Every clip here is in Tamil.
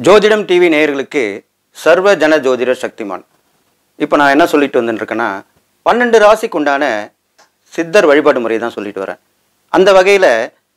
ஜோதிடம் டிவி நேயர்களுக்கு சர்வ ஜன ஜோதிட சக்திமான் இப்போ நான் என்ன சொல்லிட்டு வந்துட்டுருக்கேன்னா பன்னெண்டு ராசிக்கு உண்டான சித்தர் வழிபாடு முறை தான் சொல்லிட்டு வரேன் அந்த வகையில்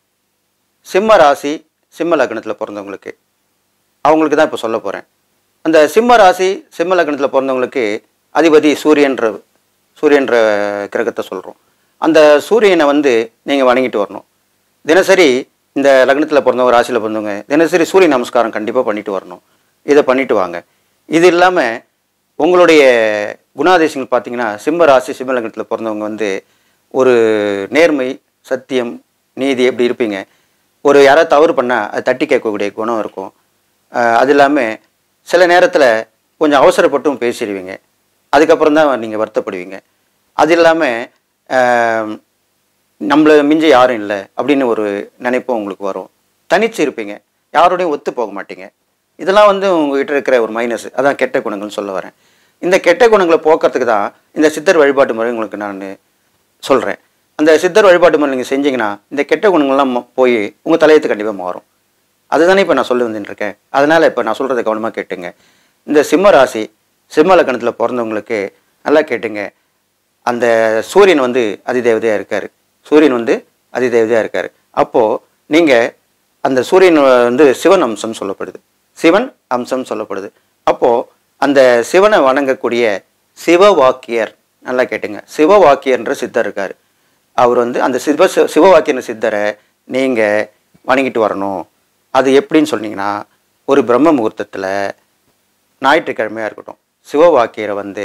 சிம்ம ராசி சிம்ம லக்னத்தில் பிறந்தவங்களுக்கு அவங்களுக்கு தான் இப்போ சொல்ல போகிறேன் அந்த சிம்ம ராசி சிம்ம லக்னத்தில் பிறந்தவங்களுக்கு அதிபதி சூரியன்ற சூரியன்ற கிரகத்தை சொல்கிறோம் அந்த சூரியனை வந்து நீங்கள் வணங்கிட்டு வரணும் தினசரி இந்த லக்னத்தில் பிறந்தவங்க ராசியில் பிறந்தவங்க தினசரி சூரிய நமஸ்காரம் கண்டிப்பாக பண்ணிட்டு வரணும் இதை பண்ணிட்டு வாங்க இது இல்லாமல் உங்களுடைய குணாதிசயங்கள் பார்த்தீங்கன்னா சிம்ம ராசி சிம்ம லக்னத்தில் பிறந்தவங்க வந்து ஒரு நேர்மை சத்தியம் நீதி எப்படி இருப்பீங்க ஒரு யாராவது தவறு பண்ணால் அதை தட்டி கேட்கக்கூடிய குணம் இருக்கும் அஹ் அது இல்லாமல் சில நேரத்தில் கொஞ்சம் அவசரப்பட்டும் பேசிடுவீங்க அதுக்கப்புறம் தான் நீங்கள் வருத்தப்படுவீங்க அது இல்லாமல் நம்மளை மிஞ்சி யாரும் இல்லை அப்படின்னு ஒரு நினைப்பும் உங்களுக்கு வரும் தனிச்சு இருப்பீங்க யாரோடையும் ஒத்து போக மாட்டீங்க இதெல்லாம் வந்து உங்ககிட்ட இருக்கிற ஒரு மைனஸ் அதான் கெட்ட குணங்கள்னு சொல்ல வரேன் இந்த கெட்ட குணங்களை போக்குறதுக்கு தான் இந்த சித்தர் வழிபாட்டு முறை உங்களுக்கு நான் சொல்கிறேன் அந்த சித்தர் வழிபாட்டு முறை நீங்கள் செஞ்சீங்கன்னா இந்த கெட்ட குணங்கள்லாம் ம- போய் உங்கள் தலையத்து கண்டிப்பாக மாறும் அதுதானே இப்போ நான் சொல்லி வந்துட்டு இருக்கேன் அதனால் இப்போ நான் சொல்கிறத கவனமாக கேட்டுங்க இந்த சிம்ம ராசி சிம்ம லக்கணத்தில் பிறந்தவங்களுக்கு நல்லா கேட்டுங்க அந்த சூரியன் வந்து அதிதேவதையாக இருக்கார் சூரியன் வந்து அதிதேவதையாக இருக்கார் அப்போது நீங்கள் அந்த சூரியன் வந்து சிவன் அம்சம் சொல்லப்படுது சிவன் அம்சம் சொல்லப்படுது அப்போது அந்த சிவனை வணங்கக்கூடிய சிவவாக்கியர் நல்லா கேட்டுங்க சிவவாக்கியர்ன்ற சித்தர் இருக்கார் அவர் வந்து அந்த சிவ சிவவாக்கியர் சித்தரை நீங்கள் வணங்கிட்டு வரணும் அது எப்படின்னு சொன்னீங்கன்னா ஒரு பிரம்ம முகூர்த்தத்தில் ஞாயிற்றுக்கிழமையாக இருக்கட்டும் சிவவாக்கியரை வந்து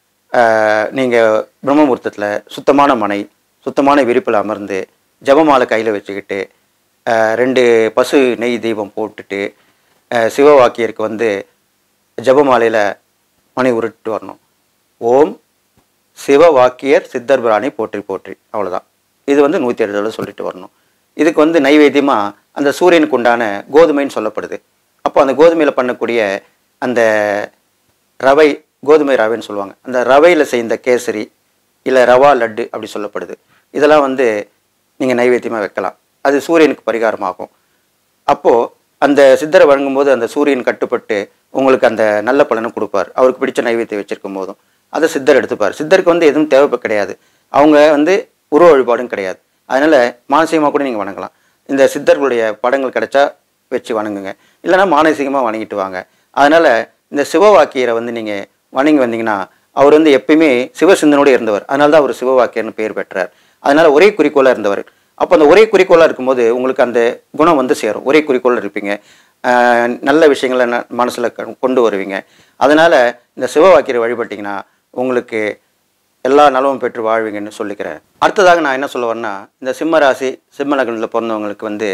நீங்கள் பிரம்ம முகூர்த்தத்தில் சுத்தமான மனை சுத்தமான விரிப்பில் அமர்ந்து ஜபமாலை கையில் வச்சுக்கிட்டு ஆஹ் ரெண்டு பசு நெய் தீபம் போட்டுட்டு ஆஹ் சிவவாக்கியருக்கு வந்து ஜபமாலையில் மணி உருட்டு வரணும் ஓம் சிவவாக்கியர் சித்தர் பிராணி போற்றி போற்றி அவ்வளோதான் இது வந்து நூற்றி ஏழு தடவை சொல்லிட்டு வரணும் இதுக்கு வந்து நைவேத்தியமாக அந்த சூரியனுக்கு உண்டான கோதுமைன்னு சொல்லப்படுது அப்போ அந்த கோதுமையில் பண்ணக்கூடிய அந்த ரவை கோதுமை ரவைன்னு சொல்லுவாங்க அந்த ரவையில் செய்த கேசரி இல்லை ரவா லட்டு அப்படி சொல்லப்படுது இதெல்லாம் வந்து நீங்கள் நைவேத்தியமாக வைக்கலாம் அது சூரியனுக்கு பரிகாரமாகும் அப்போது அந்த சித்தரை வழங்கும்போது அந்த சூரியன் கட்டுப்பட்டு உங்களுக்கு அந்த நல்ல பலனை கொடுப்பார் அவருக்கு பிடிச்ச நைவேத்தியம் வச்சிருக்கும் போதும் அதை சித்தர் எடுத்துப்பார் சித்தருக்கு வந்து எதுவும் தேவை கிடையாது அவங்க வந்து உருவ வழிபாடும் கிடையாது அதனால் மானசீகமாக கூட நீங்கள் வணங்கலாம் இந்த சித்தர்களுடைய படங்கள் கிடைச்சா வச்சு வணங்குங்க இல்லைன்னா மானசீகமாக வணங்கிட்டு வாங்க அதனால் இந்த சிவவாக்கியரை வந்து நீங்கள் வணங்கி வந்தீங்கன்னா அவர் வந்து எப்பயுமே சிவசிந்தனோடு இருந்தவர் அதனால தான் அவர் சிவவாக்கியர்னு பேர் பெற்றார் அதனால ஒரே குறிக்கோளாக இருந்தவர் அப்போ அந்த ஒரே குறிக்கோளாக இருக்கும்போது உங்களுக்கு அந்த குணம் வந்து சேரும் ஒரே குறிக்கோளில் இருப்பீங்க ஆஹ் நல்ல விஷயங்களை மனசில் கொண்டு வருவீங்க அதனால் இந்த சிவவாக்கியரை வழிபட்டிங்கன்னா உங்களுக்கு எல்லா நலமும் பெற்று வாழ்வீங்கன்னு சொல்லிக்கிறேன் அடுத்ததாக நான் என்ன சொல்ல வரேன்னா இந்த சிம்ம ராசி சிம்ம லக்னத்தில் பிறந்தவங்களுக்கு வந்து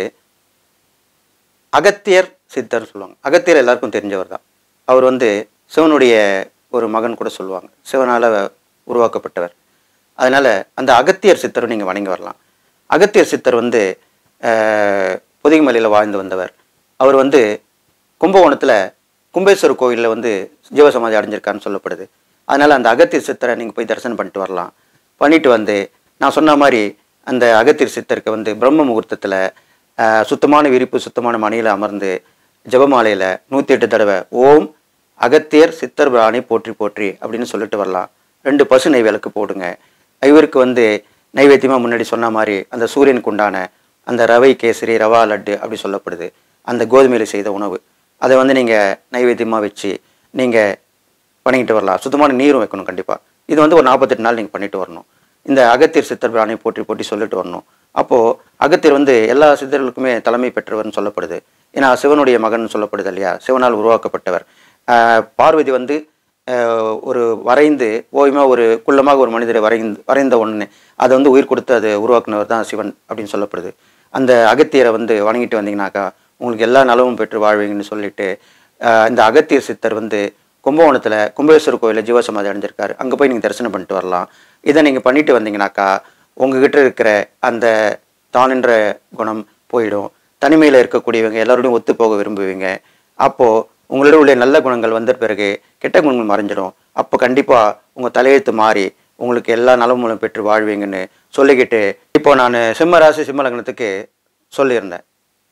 அகத்தியர் சித்தர் சொல்லுவாங்க அகத்தியர் எல்லாருக்கும் தெரிஞ்சவர் தான் அவர் வந்து சிவனுடைய ஒரு மகன் கூட சொல்லுவாங்க சிவனால் உருவாக்கப்பட்டவர் அதனால் அந்த அகத்தியர் சித்தரை நீங்கள் வணங்கி வரலாம் அகத்தியர் சித்தர் வந்து ஆஹ், பொதிகைமலையில் வாழ்ந்து வந்தவர் அவர் வந்து கும்பகோணத்தில் கும்பேஸ்வரர் கோயிலில் வந்து ஜீவசமாதி அடைஞ்சிருக்காருன்னு சொல்லப்படுது அதனால் அந்த அகத்தியர் சித்தரை நீங்கள் போய் தரிசனம் பண்ணிட்டு வரலாம் பண்ணிட்டு வந்து நான் சொன்ன மாதிரி அந்த அகத்தியர் சித்தருக்கு வந்து பிரம்ம முகூர்த்தத்தில் சுத்தமான விரிப்பு சுத்தமான மணியில் அமர்ந்து ஜெபமாலையில் நூற்றி எட்டு தடவை ஓம் அகத்தியர் சித்தர் பிராணி போற்றி போற்றி அப்படின்னு சொல்லிட்டு வரலாம் ரெண்டு பசு நெய் விளக்கு போடுங்க இவருக்கு வந்து நைவேத்தியமாக முன்னாடி சொன்ன மாதிரி அந்த சூரியனுக்கு உண்டான அந்த ரவை கேசரி ரவா லட்டு அப்படி சொல்லப்படுது அந்த கோதுமையில் செய்த உணவு அதை வந்து நீங்கள் நைவேத்தியமாக வச்சு நீங்கள் பண்ணிக்கிட்டு வரலாம் சுத்தமான நீரும் வைக்கணும் கண்டிப்பாக இது வந்து ஒரு நாற்பத்தெட்டு நாள் நீங்கள் பண்ணிட்டு வரணும் இந்த அகத்தியர் சித்தர் பிராணி போற்றி போற்றி சொல்லிட்டு வரணும் அப்போது அகத்தியர் வந்து எல்லா சித்தர்களுக்குமே தலைமை பெற்றவர்னு சொல்லப்படுது ஏன்னா சிவனுடைய மகன் சொல்லப்படுது இல்லையா சிவனால் உருவாக்கப்பட்டவர் ஆஹ் பார்வதி வந்து ஆஹ் ஒரு வரைந்து ஓய்யமாக ஒரு குள்ளமாக ஒரு மனிதரை வரைந்து வரைந்த உடனே அதை வந்து உயிர் கொடுத்து அதை உருவாக்குனவர் தான் சிவன் அப்படின்னு சொல்லப்படுது அந்த அகத்தியரை வந்து வணங்கிட்டு வந்தீங்கன்னாக்கா உங்களுக்கு எல்லா நலமும் பெற்று வாழ்வீங்கன்னு சொல்லிட்டு ஆஹ் இந்த அகத்தியர் சித்தர் வந்து கும்பகோணத்தில் கும்பேஸ்வரர் கோயிலில் ஜீவசமாதி அடைஞ்சிருக்காரு அங்கே போய் நீங்கள் தரிசனம் பண்ணிட்டு வரலாம் இதை நீங்கள் பண்ணிட்டு வந்தீங்கன்னாக்கா உங்ககிட்ட இருக்கிற அந்த தானின்ற குணம் போயிடும் தனிமையில் இருக்கக்கூடியவங்க எல்லாரோடையும் ஒத்து போக விரும்புவீங்க அப்போது உங்களோட உள்ள நல்ல குணங்கள் வந்த பிறகு கெட்ட குணங்கள் மறைஞ்சிடும் அப்போ கண்டிப்பாக உங்கள் தலையெழுத்து மாறி உங்களுக்கு எல்லா நலமும் பெற்று வாழ்வீங்கன்னு சொல்லிக்கிட்டு இப்போ நான் சிம்ம ராசி சிம்ம லக்னத்துக்கு சொல்லியிருந்தேன்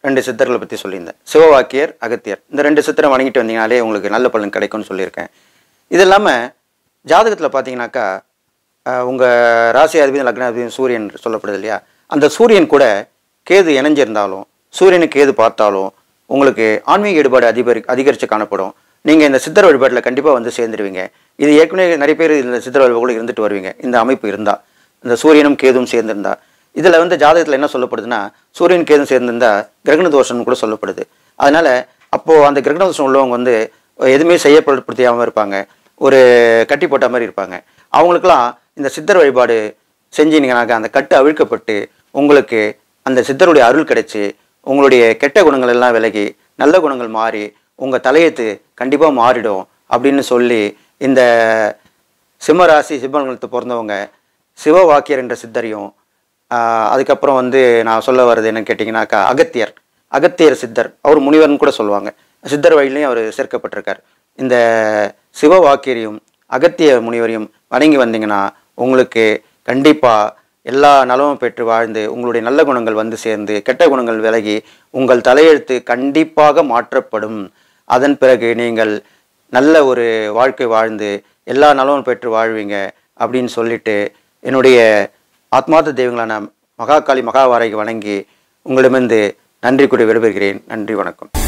ரெண்டு சித்தர்களை பற்றி சொல்லியிருந்தேன் சிவவாக்கியர் அகத்தியர் இந்த ரெண்டு சித்தரை வணங்கிட்டு வந்தீங்கனாலே உங்களுக்கு நல்ல பலன் கிடைக்கும்னு சொல்லியிருக்கேன் இது இல்லாமல் ஜாதகத்தில் பார்த்தீங்கன்னாக்கா உங்கள் ராசி அதிபதி லக்னாதிபதி சூரியன் சொல்லப்படுது இல்லையா அந்த சூரியன் கூட கேது இணைஞ்சிருந்தாலும் சூரியனுக்கு கேது பார்த்தாலும் உங்களுக்கு ஆன்மீக ஈடுபாடு அதிபரி அதிகரித்து காணப்படும் நீங்கள் இந்த சித்தர் வழிபாட்டில் கண்டிப்பாக வந்து சேர்ந்துருவீங்க இது ஏற்கனவே நிறைய பேர் இந்த சித்தர் வழிபாடு இருந்துட்டு வருவீங்க இந்த அமைப்பு இருந்தால் இந்த சூரியனும் கேதுவும் சேர்ந்திருந்தா இதில் வந்து ஜாதகத்தில் என்ன சொல்லப்படுதுன்னா சூரியன் கேதும் சேர்ந்திருந்தா கிரகண தோஷம்னு கூட சொல்லப்படுது அதனால் அப்போது அந்த கிரகண தோஷம் உள்ளவங்க வந்து எதுவுமே செய்யப்படுத்தியாமல் இருப்பாங்க ஒரு கட்டி போட்ட மாதிரி இருப்பாங்க அவங்களுக்கெல்லாம் இந்த சித்தர் வழிபாடு செஞ்சீங்கன்னாக்கா அந்த கட்டு அவிழ்க்கப்பட்டு உங்களுக்கு அந்த சித்தருடைய அருள் கிடைச்சி உங்களுடைய கெட்ட குணங்கள் எல்லாம் விலகி நல்ல குணங்கள் மாறி உங்கள் தலையெழுத்து கண்டிப்பாக மாறிடும் அப்படின்னு சொல்லி இந்த சிம்மராசி சிம்மங்களுக்கு பிறந்தவங்க சிவவாக்கியர் என்ற சித்தரையும் ஆஹ், அதுக்கப்புறம் வந்து நான் சொல்ல வர்றது என்னன்னு கேட்டிங்கனாக்கா அகத்தியர் அகத்தியர் சித்தர் அவர் முனிவர்னு கூட சொல்லுவாங்க சித்தர் வழியிலையும் அவர் சேர்க்கப்பட்டிருக்கார் இந்த சிவவாக்கியரையும் அகத்திய முனிவரையும் வணங்கி வந்தீங்கன்னா உங்களுக்கு கண்டிப்பாக எல்லா நலமும் பெற்று வாழ்ந்து உங்களுடைய நல்ல குணங்கள் வந்து சேர்ந்து கெட்ட குணங்கள் விலகி உங்கள் தலையெழுத்து கண்டிப்பாக மாற்றப்படும் அதன் பிறகு நீங்கள் நல்ல ஒரு வாழ்க்கை வாழ்ந்து எல்லா நலமும் பெற்று வாழ்வீங்க அப்படின்னு சொல்லிட்டு என்னுடைய ஆத்மார்த்த தெய்வங்களான மகாகாளி மகாவாரைக்கு வணங்கி உங்களிடமிருந்து நன்றி கூறி விடைபெறுகிறேன் நன்றி வணக்கம்